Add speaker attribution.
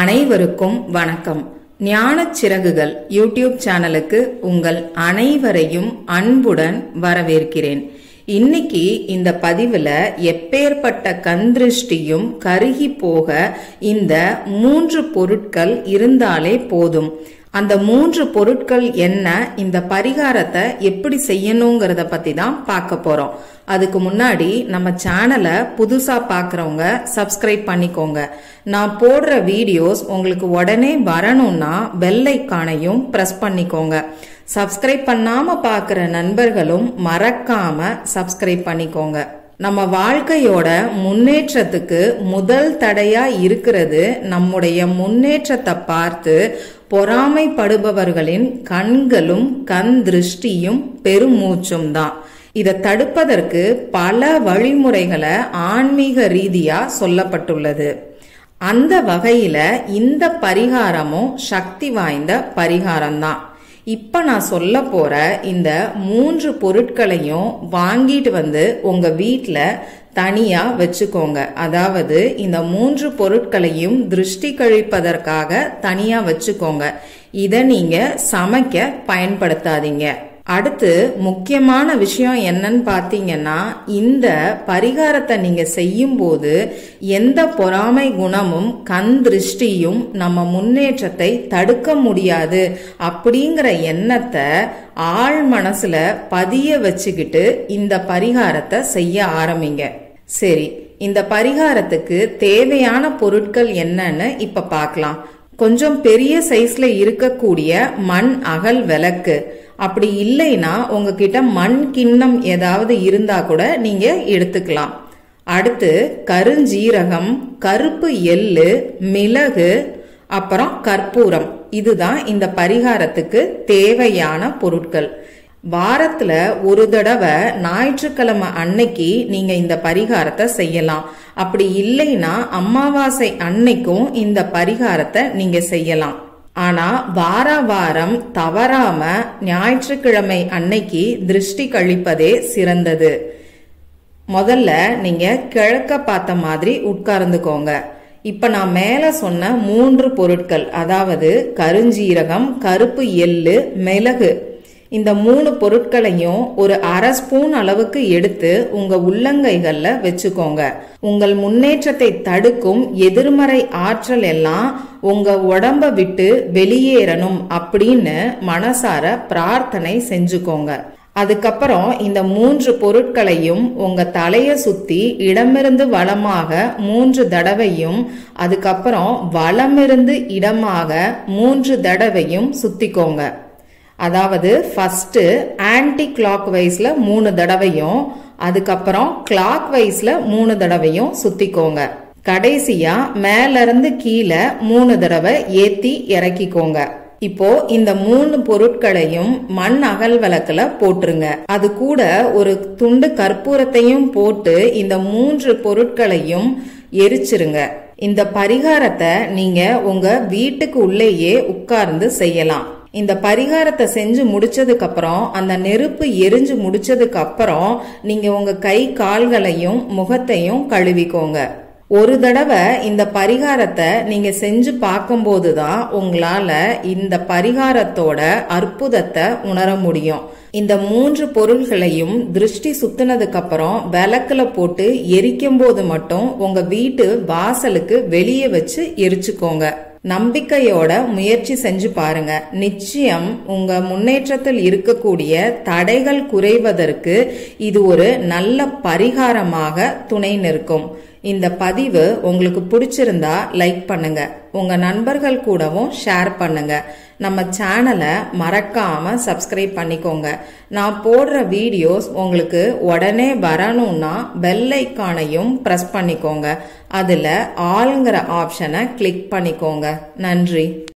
Speaker 1: அனைவருக்கும் வணக்கம் ஞானச் சிறகுகள் யூடியூப் சேனலுக்கு உங்கள் அனைவரையும் அன்புடன் வரவேற்கிறேன் இன்னைக்கு இந்த பதிவுல எப்பேற்பட்ட கந்திருஷ்டியும் கருகி போக இந்த மூன்று பொருட்கள் இருந்தாலே போதும் அந்த மூன்று பொருட்கள் என்ன இந்த பரிகாரத்தை எப்படி செய்யணுங்கிறத பத்தி தான் பார்க்க போறோம் அதுக்கு முன்னாடி நம்ம சேனலை புதுசா பார்க்கறவங்க சப்ஸ்கிரைப் பண்ணிக்கோங்க நான் போடுற வீடியோஸ் உங்களுக்கு உடனே வரணும்னா பெல் ஐக்கானையும் பிரஸ் பண்ணிக்கோங்க சப்ஸ்கிரைப் பண்ணாம பார்க்குற நண்பர்களும் மறக்காம சப்ஸ்கிரைப் பண்ணிக்கோங்க நம்ம வாழ்க்கையோட முன்னேற்றத்துக்கு முதல் தடையா இருக்கிறது நம்முடைய முன்னேற்றத்தை பார்த்து பொறாமைப்படுபவர்களின் கண்களும் கண் திருஷ்டியும் பெருமூச்சும் தான் இதை தடுப்பதற்கு பல வழிமுறைகளை ஆன்மீக ரீதியா சொல்லப்பட்டுள்ளது அந்த வகையில இந்த பரிகாரமும் சக்தி வாய்ந்த பரிகாரம்தான் இப்ப நான் சொல்ல போற இந்த மூன்று பொருட்களையும் வாங்கிட்டு வந்து உங்க வீட்ல தனியா வச்சுக்கோங்க அதாவது இந்த மூன்று பொருட்களையும் திருஷ்டி கழிப்பதற்காக தனியா வச்சுக்கோங்க இதை நீங்க சமைக்க பயன்படுத்தாதீங்க அடுத்து முக்கியமான விஷயம் என்னன்னு பாத்தீங்கன்னா இந்த பரிகாரத்தை நீங்க செய்யும் போது எந்த பொறாமை குணமும் கண் திருஷ்டியும் நம்ம முன்னேற்றத்தை தடுக்க முடியாது அப்படிங்கிற எண்ணத்தை ஆழ் மனசுல பதிய வச்சுக்கிட்டு இந்த பரிகாரத்தை செய்ய ஆரம்பிங்க சரி இந்த பரிகாரத்துக்கு தேவையான பொருட்கள் என்னன்னு இப்ப பார்க்கலாம் கொஞ்சம் பெரிய சைஸ்ல இருக்கக்கூடிய மண் அகல் விளக்கு அப்படி இல்லைன்னா உங்ககிட்ட மண் கிண்ணம் ஏதாவது இருந்தா கூட நீங்க எடுத்துக்கலாம் அடுத்து கருஞ்சீரகம் கருப்பு எள்ளு மிளகு அப்புறம் கற்பூரம் இதுதான் இந்த பரிகாரத்துக்கு தேவையான பொருட்கள் வாரத்துல ஒரு தடவை ஞாயிற்றுக்கிழமை அன்னைக்கு நீங்க இந்த பரிகாரத்தை செய்யலாம் அப்படி இல்லைன்னா அமாவாசை அன்னைக்கும் இந்த பரிகாரத்தை நீங்க செய்யலாம் ஆனா வார வாரம் தவறாம ஞாயிற்றுக்கிழமை அன்னைக்கு திருஷ்டி கழிப்பதே சிறந்தது முதல்ல நீங்க கிழக்க பார்த்த மாதிரி உட்கார்ந்துக்கோங்க இப்ப நான் மேல சொன்ன மூன்று பொருட்கள் அதாவது கருஞ்சீரகம் கருப்பு எள்ளு மிளகு இந்த மூணு பொருட்களையும் ஒரு அரை ஸ்பூன் அளவுக்கு எடுத்து உங்க உள்ளங்கைகள்ல வச்சுக்கோங்க உங்கள் முன்னேற்றத்தை தடுக்கும் எதிர்மறை ஆற்றல் எல்லாம் உங்க உடம்ப விட்டு வெளியேறணும் அப்படின்னு மனசார பிரார்த்தனை செஞ்சுக்கோங்க அதுக்கப்புறம் இந்த மூன்று பொருட்களையும் உங்க தலைய சுத்தி இடமிருந்து வளமாக மூன்று தடவையும் அதுக்கப்புறம் வலமிருந்து இடமாக மூன்று தடவையும் சுத்திக்கோங்க அதாவது ஃபர்ஸ்ட் ஆன்டி கிளாக் வைஸ்ல மூணு தடவையும் அதுக்கப்புறம் கிளாக் வைஸ்ல மூணு தடவையும் சுத்திக்கோங்க கடைசியா மேல இருந்து கீழே மூணு தடவை ஏத்தி இறக்கிக்கோங்க இப்போ இந்த மூணு பொருட்களையும் மண் அகல் விளக்குல போட்டுருங்க அது கூட ஒரு துண்டு கற்பூரத்தையும் போட்டு இந்த மூன்று பொருட்களையும் எரிச்சிருங்க இந்த பரிகாரத்தை நீங்க உங்க வீட்டுக்கு உள்ளேயே உட்கார்ந்து செய்யலாம் இந்த பரிகாரத்தை செஞ்சு முடிச்சதுக்கு அப்புறம் அந்த நெருப்பு எரிஞ்சு முடிச்சதுக்கு அப்புறம் நீங்க உங்க கை கால்களையும் முகத்தையும் கழுவிக்கோங்க ஒரு தடவை இந்த பரிகாரத்தை நீங்க செஞ்சு பார்க்கும்போது தான் உங்களால இந்த பரிகாரத்தோட அற்புதத்தை உணர முடியும் இந்த மூன்று பொருள்களையும் திருஷ்டி சுத்தினதுக்கு அப்புறம் விளக்குல போட்டு எரிக்கும் போது மட்டும் உங்க வீட்டு வாசலுக்கு வெளியே வச்சு எரிச்சுக்கோங்க நம்பிக்கையோட முயற்சி செஞ்சு பாருங்க நிச்சயம் உங்க முன்னேற்றத்தில் இருக்கக்கூடிய தடைகள் குறைவதற்கு இது ஒரு நல்ல பரிகாரமாக துணை நிற்கும் இந்த பதிவு உங்களுக்கு பிடிச்சிருந்தா லைக் பண்ணுங்க உங்க நண்பர்கள் கூடவும் ஷேர் பண்ணுங்க நம்ம சேனலை மறக்காம சப்ஸ்கிரைப் பண்ணிக்கோங்க நான் போடுற வீடியோஸ் உங்களுக்கு உடனே வரணும்னா பெல் ஐக்கானையும் ப்ரெஸ் பண்ணிக்கோங்க அதுல ஆளுங்கிற ஆப்ஷனை கிளிக் பண்ணிக்கோங்க நன்றி